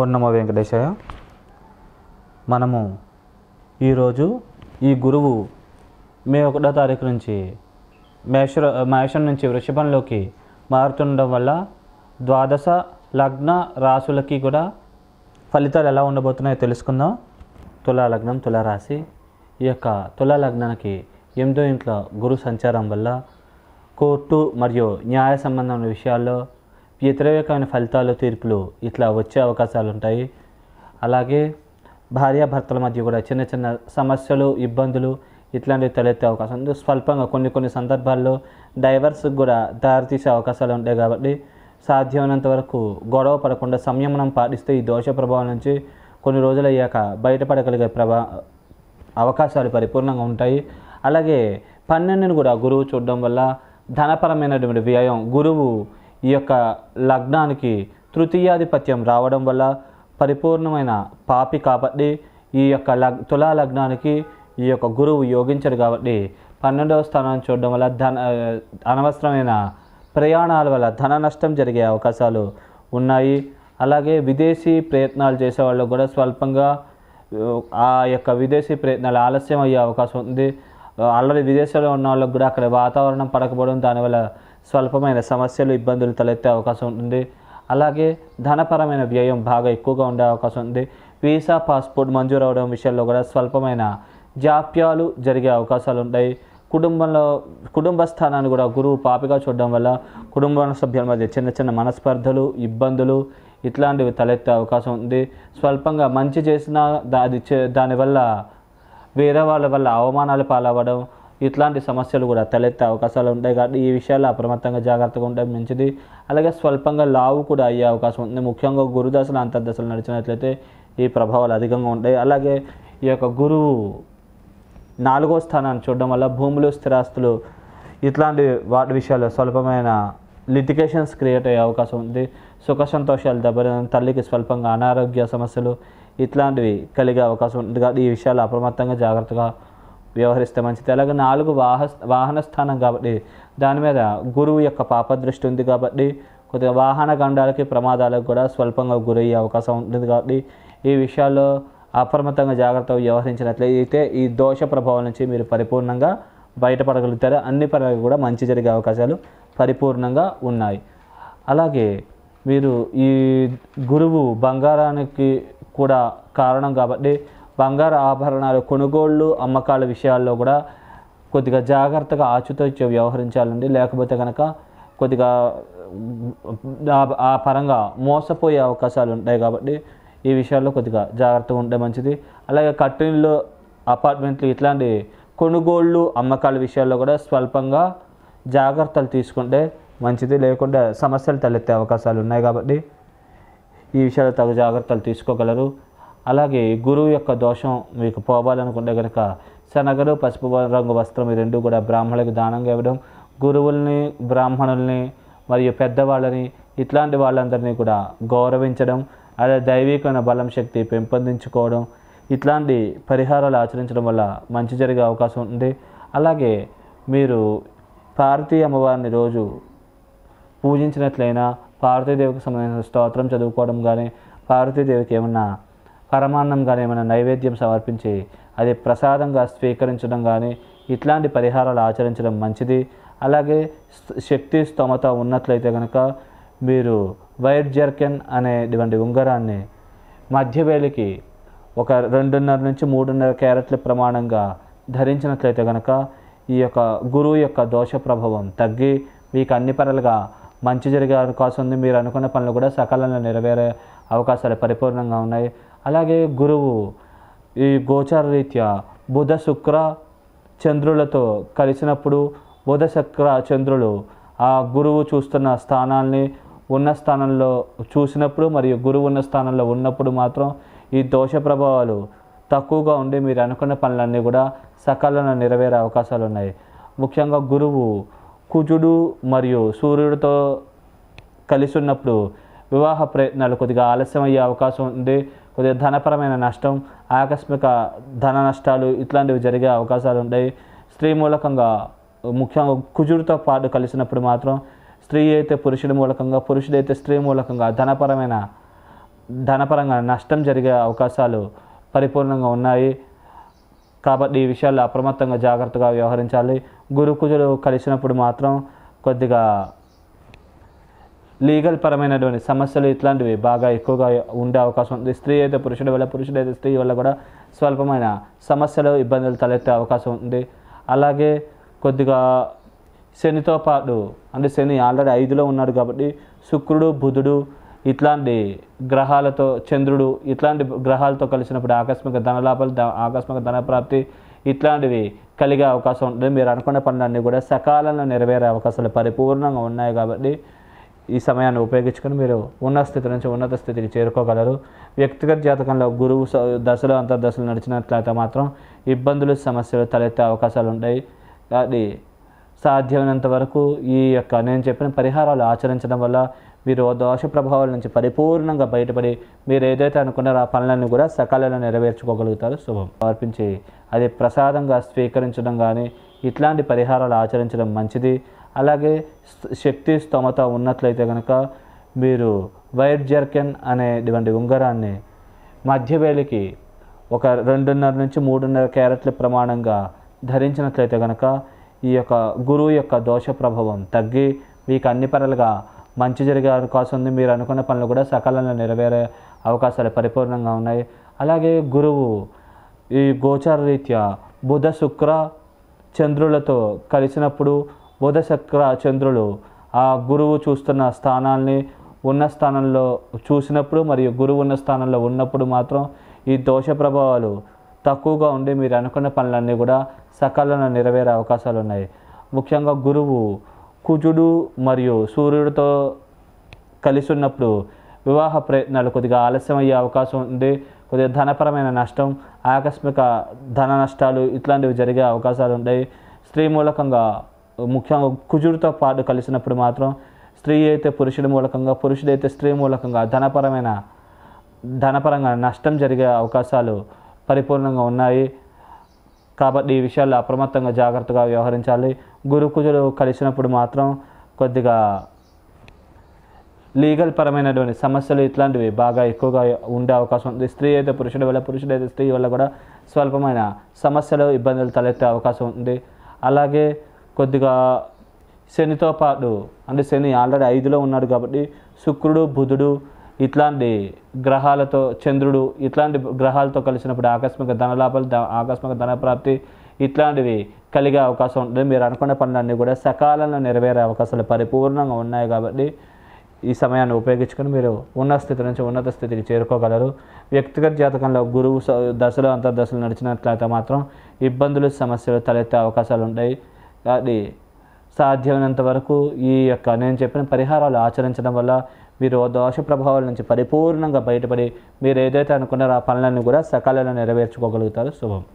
ఓం నమో వెంకటేశాయ మనము ఈరోజు ఈ గురువు మే ఒకటో తారీఖు నుంచి మేష మేషం నుంచి వృషభంలోకి మారుతుండడం వల్ల ద్వాదశ లగ్న రాసులకి కూడా ఫలితాలు ఎలా ఉండబోతున్నాయో తెలుసుకుందాం తులా లగ్నం తులా రాశి ఈ యొక్క తులా లగ్నానికి ఎనిమిదో ఇంట్లో గురు సంచారం వల్ల కోర్టు మరియు న్యాయ సంబంధమైన విషయాల్లో వ్యతిరేకమైన ఫలితాలు తీర్పులు ఇట్లా వచ్చే అవకాశాలు ఉంటాయి అలాగే భార్యాభర్తల మధ్య కూడా చిన్న చిన్న సమస్యలు ఇబ్బందులు ఇట్లాంటివి తలెత్తే అవకాశం ఉంది స్వల్పంగా కొన్ని కొన్ని సందర్భాల్లో డైవర్స్కి కూడా దారితీసే అవకాశాలు ఉంటాయి కాబట్టి సాధ్యమైనంత వరకు గొడవ పడకుండా సంయమనం పాటిస్తే ఈ దోష ప్రభావం నుంచి కొన్ని రోజులు అయ్యాక బయటపడగలిగే ప్రభా అవకాశాలు పరిపూర్ణంగా ఉంటాయి అలాగే పన్నెండుని కూడా గురువు చూడడం వల్ల ధనపరమైనటువంటి వ్యయం గురువు ఈ యొక్క లగ్నానికి తృతీయాధిపత్యం రావడం వల్ల పరిపూర్ణమైన పాపి కాబట్టి ఈ యొక్క లగ్ తులా లగ్నానికి ఈ యొక్క గురువు యోగించడు కాబట్టి పన్నెండవ స్థానాన్ని చూడడం వల్ల ధన అనవసరమైన ప్రయాణాల వల్ల ధన నష్టం జరిగే అవకాశాలు ఉన్నాయి అలాగే విదేశీ ప్రయత్నాలు చేసే వాళ్ళకు కూడా స్వల్పంగా ఆ యొక్క విదేశీ ప్రయత్నాలు ఆలస్యం అయ్యే అవకాశం ఉంది ఆల్రెడీ విదేశాల్లో ఉన్న వాళ్ళకి కూడా అక్కడ వాతావరణం పడకపోవడం దానివల్ల స్వల్పమైన సమస్యలు ఇబ్బందులు తలెత్తే అవకాశం ఉంటుంది అలాగే ధనపరమైన వ్యయం బాగా ఎక్కువగా ఉండే అవకాశం ఉంది వీసా పాస్పోర్ట్ మంజూరు అవడం విషయంలో కూడా స్వల్పమైన జాప్యాలు జరిగే అవకాశాలు ఉంటాయి కుటుంబంలో కుటుంబ స్థానాన్ని కూడా గురువు పాపిగా చూడడం వల్ల కుటుంబ సభ్యుల మధ్య చిన్న చిన్న మనస్పర్ధలు ఇబ్బందులు ఇట్లాంటివి తలెత్తే అవకాశం ఉంది స్వల్పంగా మంచి చేసినా దా- అది చే- దానివల్ల వేరే వాళ్ళ వల్ల అవమానాలు పాలవ్వడం ఇట్లాంటి సమస్యలు కూడా తలెత్తే అవకాశాలు ఉంటాయి కాబట్టి ఈ విషయాల్లో అప్రమత్తంగా జాగ్రత్తగా ఉంటే మంచిది అలాగే స్వల్పంగా లావు కూడా అయ్యే అవకాశం ఉంది ముఖ్యంగా గురుదశలు అంతర్దశలు నడిచినట్లయితే ఈ ప్రభావాలు అధికంగా ఉంటాయి అలాగే ఈ యొక్క గురువు నాలుగో స్థానాన్ని చూడడం వల్ల భూములు స్థిరాస్తులు ఇట్లాంటి వాటి విషయాల్లో స్వల్పమైన లిటికేషన్స్ క్రియేట్ అయ్యే అవకాశం ఉంది సుఖ సంతోషాలు దెబ్బతినడం తల్లికి స్వల్పంగా అనారోగ్య సమస్యలు ఇట్లాంటివి కలిగే అవకాశం ఉంది కాబట్టి ఈ విషయాలు అప్రమత్తంగా జాగ్రత్తగా వ్యవహరిస్తే మంచిది అలాగే నాలుగు వాహ వాహన స్థానం కాబట్టి దాని మీద గురువు యొక్క పాపదృష్టి ఉంది కాబట్టి కొద్దిగా వాహన గండాలకి ప్రమాదాలకు కూడా స్వల్పంగా గురయ్యే అవకాశం ఉంటుంది కాబట్టి ఈ విషయాల్లో అప్రమత్తంగా జాగ్రత్తగా వ్యవహరించినట్లయితే ఈ దోష ప్రభావం నుంచి మీరు పరిపూర్ణంగా బయటపడగలుగుతారు అన్ని పనులకు కూడా మంచి జరిగే అవకాశాలు పరిపూర్ణంగా ఉన్నాయి అలాగే మీరు ఈ గురువు బంగారానికి కూడా కారణం కాబట్టి బంగారు ఆభరణాలు కొనుగోళ్ళు అమ్మకాల విషయాల్లో కూడా కొద్దిగా జాగ్రత్తగా ఆచితూచి వ్యవహరించాలండి లేకపోతే కనుక కొద్దిగా ఆ- ఆ పరంగా మోసపోయే అవకాశాలు ఉంటాయి కాబట్టి ఈ విషయాల్లో కొద్దిగా జాగ్రత్తగా ఉంటే మంచిది అలాగే కట్టిన్లు అపార్ట్మెంట్లు ఇట్లాంటి కొనుగోళ్ళు అమ్మకాల విషయాల్లో కూడా స్వల్పంగా జాగ్రత్తలు తీసుకుంటే మంచిది లేకుంటే సమస్యలు తలెత్తే అవకాశాలు ఉన్నాయి కాబట్టి ఈ విషయాలు తగు జాగ్రత్తలు తీసుకోగలరు అలాగే గురువు యొక్క దోషం మీకు పోవాలనుకుంటే కనుక శనగలు పసుపు రంగు వస్త్రం ఈ రెండు కూడా బ్రాహ్మణులకు దానంగా ఇవ్వడం గురువుల్ని బ్రాహ్మణుల్ని మరియు పెద్దవాళ్ళని ఇట్లాంటి వాళ్ళందరినీ కూడా గౌరవించడం అదే దైవికమైన బలం శక్తి పెంపొందించుకోవడం ఇట్లాంటి పరిహారాలు ఆచరించడం వల్ల మంచి జరిగే అవకాశం ఉంది అలాగే మీరు పార్వతీ అమ్మవారిని రోజు పూజించినట్లయినా పార్వతీదేవికి సంబంధించిన స్తోత్రం చదువుకోవడం కానీ పార్వతీదేవికి ఏమన్నా పరమాన్నం కానీ ఏమైనా నైవేద్యం సమర్పించి అది ప్రసాదంగా స్వీకరించడం కానీ ఇట్లాంటి పరిహారాలు ఆచరించడం మంచిది అలాగే స్- శక్తి స్తోమత ఉన్నట్లయితే కనుక మీరు వైట్ జర్కెన్ అనేటువంటి ఉంగరాన్ని మధ్యవేలికి ఒక రెండున్నర నుంచి మూడున్నర క్యారెట్ల ప్రమాణంగా ధరించినట్లయితే కనుక ఈ యొక్క గురువు యొక్క దోష ప్రభావం తగ్గి మీకు అన్ని పరలుగా మంచి జరిగే అవకాశం ఉంది మీరు అనుకున్న పనులు కూడా సకాలంలో నెరవేరే అవకాశాలు పరిపూర్ణంగా ఉన్నాయి అలాగే గురువు ఈ గోచార రీత్యా బుధ శుక్ర చంద్రులతో కలిసినప్పుడు బుధ శుక్ర చంద్రులు ఆ గురువు చూస్తున్న స్థానాల్ని ఉన్న స్థానంలో చూసినప్పుడు మరియు గురువు ఉన్న స్థానంలో ఉన్నప్పుడు మాత్రం ఈ దోష ప్రభావాలు తక్కువగా ఉండి మీరు అనుకున్న పనులన్నీ కూడా సకాలంలో నెరవేరే అవకాశాలు ఉన్నాయి ముఖ్యంగా గురువు కుజుడు మరియు సూర్యుడితో కలిసి ఉన్నప్పుడు వివాహ ప్రయత్నాలు కొద్దిగా ఆలస్యం అయ్యే అవకాశం ఉంది కొద్దిగా ధనపరమైన నష్టం ఆకస్మిక ధన నష్టాలు ఇట్లాంటివి జరిగే అవకాశాలు ఉంటాయి స్త్రీ మూలకంగా ముఖ్యంగా కుజుడితో పాటు కలిసినప్పుడు మాత్రం స్త్రీ అయితే పురుషుడి మూలకంగా పురుషుడైతే స్త్రీ మూలకంగా ధనపరమైన ధనపరంగా నష్టం జరిగే అవకాశాలు పరిపూర్ణంగా ఉన్నాయి కాబట్టి ఈ విషయాల్లో అప్రమత్తంగా జాగ్రత్తగా వ్యవహరించాలి గురు కుజులు కలిసినప్పుడు మాత్రం కొద్దిగా లీగల్ పరమైనటువంటి సమస్యలు ఇట్లాంటివి బాగా ఎక్కువగా ఉండే అవకాశం ఉంది స్త్రీ అయితే పురుషుడి వల్ల పురుషుడు అయితే స్త్రీ వల్ల కూడా స్వల్పమైన సమస్యలు ఇబ్బందులు తలెత్తే అవకాశం ఉంది అలాగే కొద్దిగా శనితో పాటు అంటే శని ఆల్రెడీ ఐదులో ఉన్నాడు కాబట్టి శుక్రుడు బుధుడు ఇట్లాంటి గ్రహాలతో చంద్రుడు ఇట్లాంటి గ్రహాలతో కలిసినప్పుడు ఆకస్మిక ధనలాభాలు ద- ఆకస్మిక ధనప్రాప్తి ఇట్లాంటివి కలిగే అవకాశం ఉంటుంది మీరు అనుకున్న పనులన్నీ కూడా సకాలంలో నెరవేరే అవకాశాలు పరిపూర్ణంగా ఉన్నాయి కాబట్టి ఈ సమయాన్ని ఉపయోగించుకొని మీరు ఉన్నత స్థితి నుంచి ఉన్నత స్థితికి చేరుకోగలరు వ్యక్తిగత జాతకంలో గురువు స- దశలో అంతర్దశలు నడిచినట్లయితే మాత్రం ఇబ్బందులు సమస్యలు తలెత్తే అవకాశాలు ఉంటాయి అది సాధ్యమైనంత వరకు ఈ యొక్క నేను చెప్పిన పరిహారాలు ఆచరించడం వల్ల మీరు దోష ప్రభావాల నుంచి పరిపూర్ణంగా బయటపడి మీరు ఏదైతే అనుకున్నారో ఆ పనులన్నీ కూడా సకాలంలో నెరవేర్చుకోగలుగుతారు శుభం సమర్పించి అది ప్రసాదంగా స్వీకరించడం కానీ ఇట్లాంటి పరిహారాలు ఆచరించడం మంచిది అలాగే స్- శక్తి స్తోమత ఉన్నట్లయితే కనుక మీరు వైట్ జర్కెన్ అనేటువంటి ఉంగరాన్ని మధ్యవేలికి ఒక రెండున్నర నుంచి మూడున్నర క్యారెట్ల ప్రమాణంగా ధరించినట్లయితే కనుక ఈ యొక్క గురువు యొక్క దోష ప్రభావం తగ్గి మీకు అన్ని పరలుగా మంచి జరిగే అవకాశం ఉంది మీరు అనుకున్న పనులు కూడా సకాలంలో నెరవేరే అవకాశాలు పరిపూర్ణంగా ఉన్నాయి అలాగే గురువు ఈ గోచార రీత్యా బుధ శుక్ర చంద్రులతో కలిసినప్పుడు బుధ శుక్ర చంద్రులు ఆ గురువు చూస్తున్న స్థానాల్ని ఉన్న స్థానంలో చూసినప్పుడు మరియు గురువు ఉన్న స్థానంలో ఉన్నప్పుడు మాత్రం ఈ దోష ప్రభావాలు తక్కువగా ఉండి మీరు అనుకున్న పనులన్నీ కూడా సకాలంలో నెరవేరే అవకాశాలు ఉన్నాయి ముఖ్యంగా గురువు కుజుడు మరియు సూర్యుడితో కలిసి ఉన్నప్పుడు వివాహ ప్రయత్నాలు కొద్దిగా ఆలస్యం అయ్యే అవకాశం ఉంది కొద్దిగా ధనపరమైన నష్టం ఆకస్మిక ధన నష్టాలు ఇట్లాంటివి జరిగే అవకాశాలు ఉంటాయి స్త్రీ మూలకంగా ముఖ్యంగా కుజుడితో పాటు కలిసినప్పుడు మాత్రం స్త్రీ అయితే పురుషుడి మూలకంగా పురుషుడైతే స్త్రీ మూలకంగా ధనపరమైన ధనపరంగా నష్టం జరిగే అవకాశాలు పరిపూర్ణంగా ఉన్నాయి కాబట్టి ఈ విషయాల్లో అప్రమత్తంగా జాగ్రత్తగా వ్యవహరించాలి గురు కుజులు కలిసినప్పుడు మాత్రం కొద్దిగా లీగల్ పరమైనటువంటి సమస్యలు ఇట్లాంటివి బాగా ఎక్కువగా ఉండే అవకాశం ఉంది స్త్రీ అయితే పురుషుడి వల్ల పురుషుడు అయితే స్త్రీ వల్ల కూడా స్వల్పమైన సమస్యలు ఇబ్బందులు తలెత్తే అవకాశం ఉంది అలాగే కొద్దిగా శనితో పాటు అంటే శని ఆల్రెడీ ఐదులో ఉన్నాడు కాబట్టి శుక్రుడు బుధుడు ఇట్లాంటి గ్రహాలతో చంద్రుడు ఇట్లాంటి గ్రహాలతో కలిసినప్పుడు ఆకస్మిక ధనలాభాలు ద- ఆకస్మిక ధనప్రాప్తి ఇట్లాంటివి కలిగే అవకాశం ఉంటుంది మీరు అనుకున్న పనులన్నీ కూడా సకాలంలో నెరవేరే అవకాశాలు పరిపూర్ణంగా ఉన్నాయి కాబట్టి ఈ సమయాన్ని ఉపయోగించుకొని మీరు ఉన్న స్థితి నుంచి ఉన్నత స్థితికి చేరుకోగలరు వ్యక్తిగత జాతకంలో గురువు స- దశలో అంతర్దశలు నడిచినట్లయితే మాత్రం ఇబ్బందులు సమస్యలు తలెత్తే అవకాశాలు ఉంటాయి అది సాధ్యమైనంత వరకు ఈ యొక్క నేను చెప్పిన పరిహారాలు ఆచరించడం వల్ల మీరు దోష ప్రభావాల నుంచి పరిపూర్ణంగా బయటపడి మీరు ఏదైతే అనుకున్నారో ఆ పనులన్నీ కూడా సకాలంలో నెరవేర్చుకోగలుగుతారు శుభం